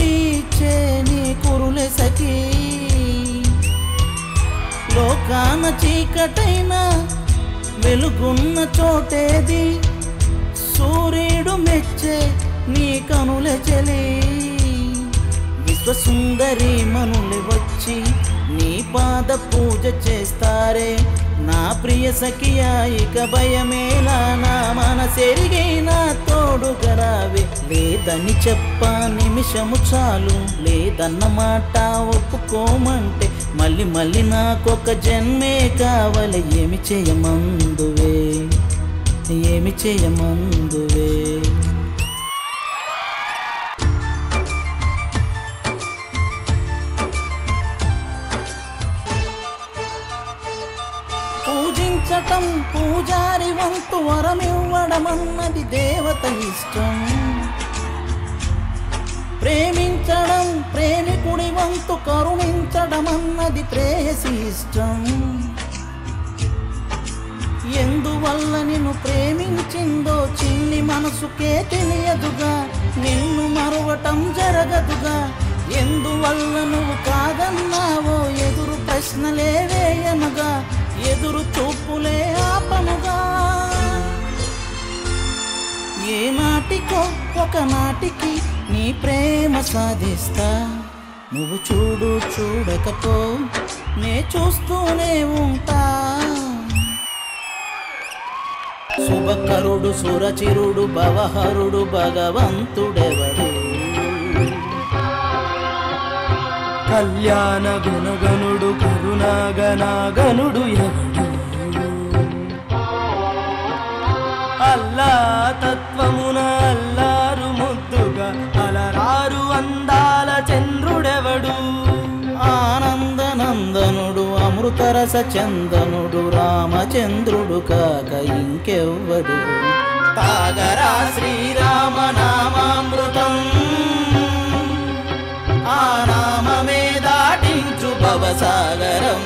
వెలుగీచే నీ కురులే సఖీ లోకాన చీకటైన వెలుగున్న చోటేది సూర్యుడు మెచ్చే నీ కనుల చెలి విశ్వసుందరి మనులు వచ్చి నీ పాద పూజ చేస్తారే నా ప్రియ సఖియా ఇక భయమేలా నా మనసెరిగే నా తోడుగరావే లేదని చెప్ప నిమిషము చాలు లేదన్న మాట ఒప్పుకోమంటే మళ్ళీ మళ్ళీ నాకొక జన్మే కావాలి ఏమి చేయమందువే ఏమి చేయమందువే పూజించటం పూజారి వంతు వరమివ్వడమన్నది దేవత ఇష్టం ప్రేమించడం ప్రేమికుడి వంతు కరుణించడమన్నది ప్రేయసి ఇష్టం ఎందువల్ల నిన్ను ప్రేమించిందో చిన్ని మనసుకే తెలియదుగా నిన్ను మరువటం జరగదుగా ఎందువల్ల నువ్వు కాదన్నావో ఎదురు ప్రశ్నలే వేయనుగా ఎదురు చూపులే ఆపనుగా ఏ నాటికో ఒక నాటికి నీ ప్రేమ సాధిస్తా నువ్వు చూడు చూడకపో నే చూస్తూనే ఉంటా శుభకరుడు సురచిరుడు భవహరుడు భగవంతుడెవడు కళ్యాణ గుణగణుడు కరుణాగనాగనుడు ఎవడు అల్లా తత్వమున అల్లారు ముద్దుగా అలరారు అందాల చంద్రుడెవడు ఆనందనందనుడు అమృతరస చందనుడు రామచంద్రుడు కాక ఇంకెవ్వడు తాగరా శ్రీరామ నామామృతం ఆ నామమే దాటించు భవసాగరం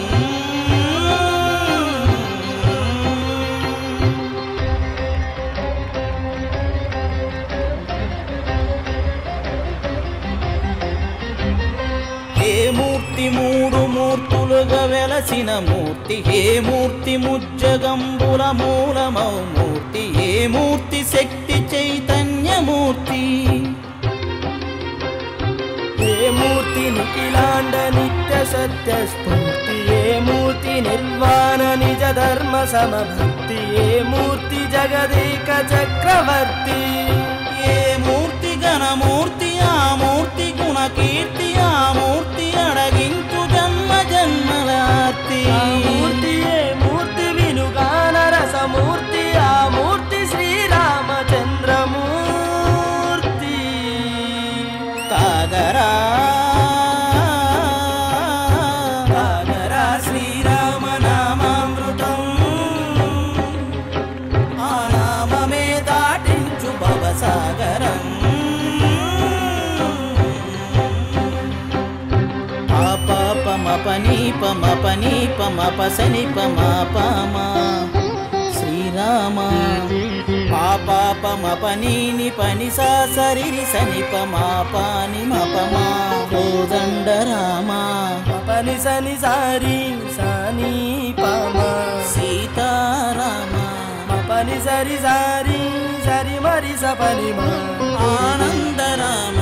ఏ మూర్తి మూడు మూర్తులుగా వెలసిన మూర్తి ఏ మూర్తి ముజ్జగంబుల మూలమౌ మూర్తి ఏ మూర్తి శక్తి చైతన్యమూర్తి ఏ మూర్తి నిఖిలాండ నిత్య సత్య స్ఫూర్తి ఏ మూర్తి నిర్వాణ నిజ ధర్మ సమభక్తి ఏ మూర్తి జగదేక చక్రవర్తి ఏ మూర్తి ఘనమూర్తి ఆ మూర్తి గుణకీర్తి ఆ మూర్తి అడగించు జన్మ జన్మలార్తి ఆ మూర్తి ఏ మూర్తి వినుగాన రసమూర్తి ఆ మూర్తి శ్రీరామచంద్రమూర్తి తాగరా తాగరా శ్రీరామ నామామృతం ఆ నామమే దాటించు భవసాగరం పని పమ పని పమ పసని పమ పమ శ్రీరామ పాప పమ పని పని సా సరి సని పమ పాని మపమా కోదండ రామ పని సని సారి సాని పామ సీతారామ పని సరి సారి సరి మరి సపని మా ఆనంద రామ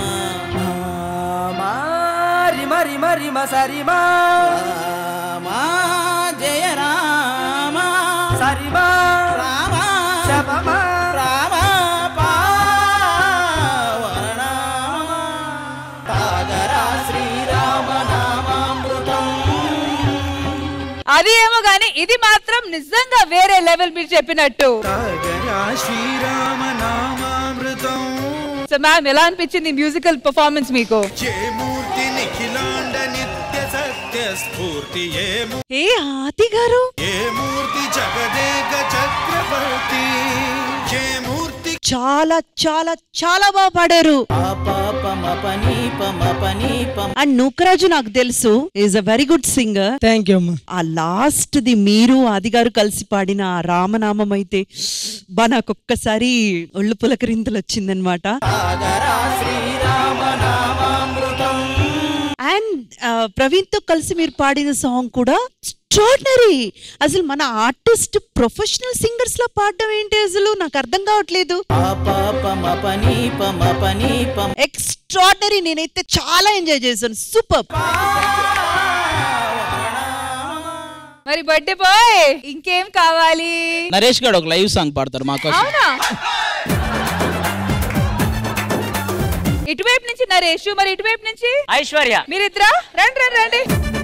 మారి మరి మరి మ సరి మా రామ జయ రామ సరి మా రామ శపమ రామ పావనామ తాగరా శ్రీరామ నామామృతం అది ఏమో గానీ ఇది మాత్రం నిజంగా వేరే లెవెల్ మీరు చెప్పినట్టు తాగరా శ్రీరామ నామామృతం సో మ్యామ్ ఎలా అనిపించింది మ్యూజికల్ పర్ఫార్మెన్స్ మీకు జయమూర్తి నిఖిలాండ నిత్య సత్య స్ఫూర్తి ఏ మూ- ఏ ఆది గారు ఏ మూర్తి జగదేక చక్రవర్తి ఏ మూర్తి చాలా చాలా చాలా బాగా పాడారు పాప పమ పని పమ పని పమ అండ్ నూకరాజు నాకు తెలుసు is a very good singer thank you అమ్మా ఆ లాస్ట్ ది మీరు ఆది గారు కలిసి పాడిన ఆ రామనామం అయితే బా నాకు ఒక్కసారి ఒళ్ళు పులకరింతలు వచ్చిందనమాట తాగరా శ్రీరామ నామామృతం ప్రవీణ్ తో కలిసి మీరు పాడిన సాంగ్ కూడా ఎక్స్ట్రాడినరీ అసలు మన ఆర్టిస్ట్ ప్రొఫెషనల్ సింగర్స్ లా పాడడం ఏంటి అసలు నాకు అర్థం కావట్లేదు పాప పని పమ పని పమ ఎక్స్ట్రాడినరీ నేనైతే చాలా ఎంజాయ్ చేశాను సూపర్ మరి బర్త్డే బాయ్ ఇంకేం కావాలి నరేష్ గారు ఒక లైవ్ సాంగ్ పాడతారు మా కోసం అవునా ఇటువైపు నుంచి నరేష్ మరి ఇటువైపు నుంచి ఐశ్వర్య మీరిద్దరా రండి రండి రండి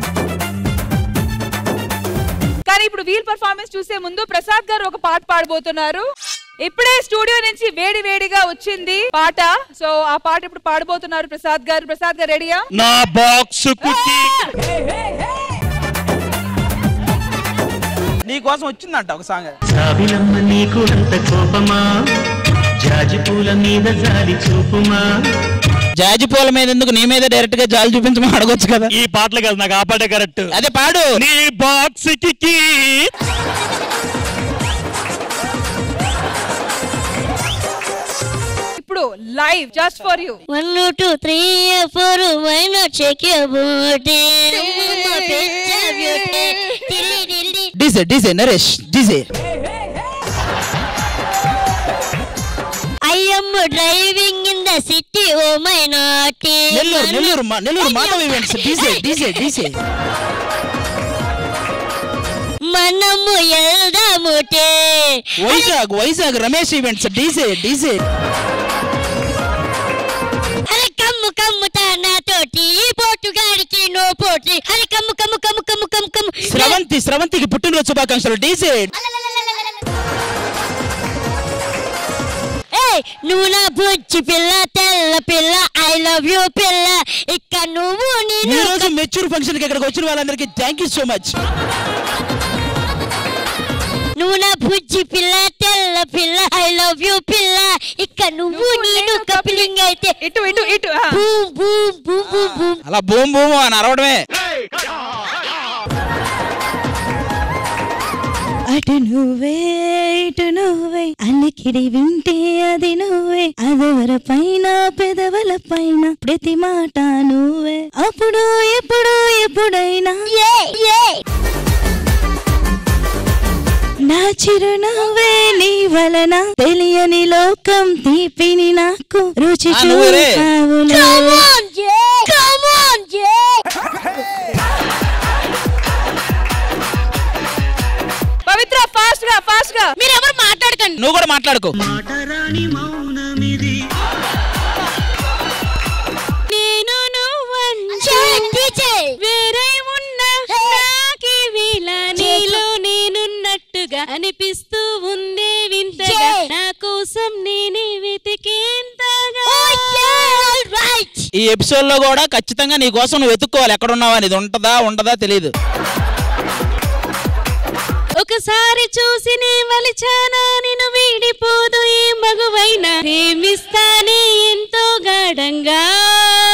కానీ ఇప్పుడు వీల్ పర్ఫార్మెన్స్ చూసే ముందు ప్రసాద్ గారు ఒక పాట పాడబోతున్నారు ఇప్పుడే స్టూడియో నుంచి వేడి వేడిగా వచ్చింది పాట సో ఆ పాట ఇప్పుడు పాడబోతున్నారు ప్రసాద్ గారు ప్రసాద్ గారు రెడీయా నా బాక్స్ కుకీ నీ కోసం వచ్చిందంట ఒక సాంగ్ సావిలమ్మ నీకు అంత కోపమా జాజి పూల మీద జాలి చూపుమా జాజి పూల మీద ఎందుకు నీ మీద డైరెక్ట్ గా జాలి చూపించమని అడగొచ్చు కదా ఈ పాటలు కాదు నాకు ఆ పాటే కరెక్ట్ అదే పాడు నీ బాక్స్ కి ఇప్పుడు live just for you One, two, three, four, why not shake your booty? Mama, picture beauty. Dilly, dilly. DJ DJ Naresh DJ I am driving in the city, oh my naughty. Nellore Nellore మా- Nellore Madhav events DJ DJ DJ మనము ఎల్దాముటే Vizag Vizag Ramesh events DJ DJ అరే కమ్ము కమ్ము నాతోటి ఈ పోటుగాడికి no పోటీ అరే కమ్ము కమ్ము కమ్ము కమ్ము కమ్ము కమ్ము స్రవంతి స్రవంతికి పుట్టినరోజు శుభాకాంక్షలు డీజే ఏయ్ నువ్వు నా బుజ్జి పిల్ల తెల్ల పిల్ల ఐ లవ్ యూ పిల్ల ఇక్క నువ్వు ఈ నేను రోజు మెచ్యూర్ ఫంక్షన్ కి ఇక్కడికి వచ్చిన వాళ్ళందరికీ థ్యాంక్ యూ సో మచ్ నువ్వు నా బుజ్జి పిల్ల తెల్ల పిల్ల ఐ లవ్ యూ పిల్ల ఇక్క నువ్వు నేను కపిలింగ్ అయితే ఇటు ఇటు ఇటు ఆ. Boom boom boom boom boom అలా బూమ్ బూమ్ అని అరవడమే అటు నువ్వే ఇటు నువ్వే అలికిడి వింటే అది నువ్వే అదవర పైన పెదవుల పైన ప్రతి మాట నువ్వే అప్పుడు ఎప్పుడు ఎప్పుడైనా ఏ ఏ నా చిరునవ్వే నీ వలన తెలియని లోకం తీపిని నాకు రుచి ఆ, నువ్వే. చూపావు Come నువ్వే. on, Jay! Come on, Jay! Pavitra fast గా ఫాస్ట్ గా మీరు ఎవరు మాట్లాడకండి నువ్వు కూడా మాట్లాడుకో మాటరాని మౌనమిది నేను నువ్వంటే వేరే ఉన్నా నాకి వీల నీలో నేనున్నట్టుగా అనిపిస్తూ ఉందే వింతగా నా కోసం నేనే వెతికేంతగా ఈ ఎపిసోడ్ లో కూడా ఖచ్చితంగా నీ కోసం నువ్వు వెతుక్కోవాలి ఎక్కడ ఉన్నావా ఇది ఉంటదా ఉండదా తెలియదు ఒకసారి చూసి నీ మలిచానా నిన్ను వీడిపోదు ఏ మగువైనా ప్రేమిస్తానే ఎంతో గాఢంగా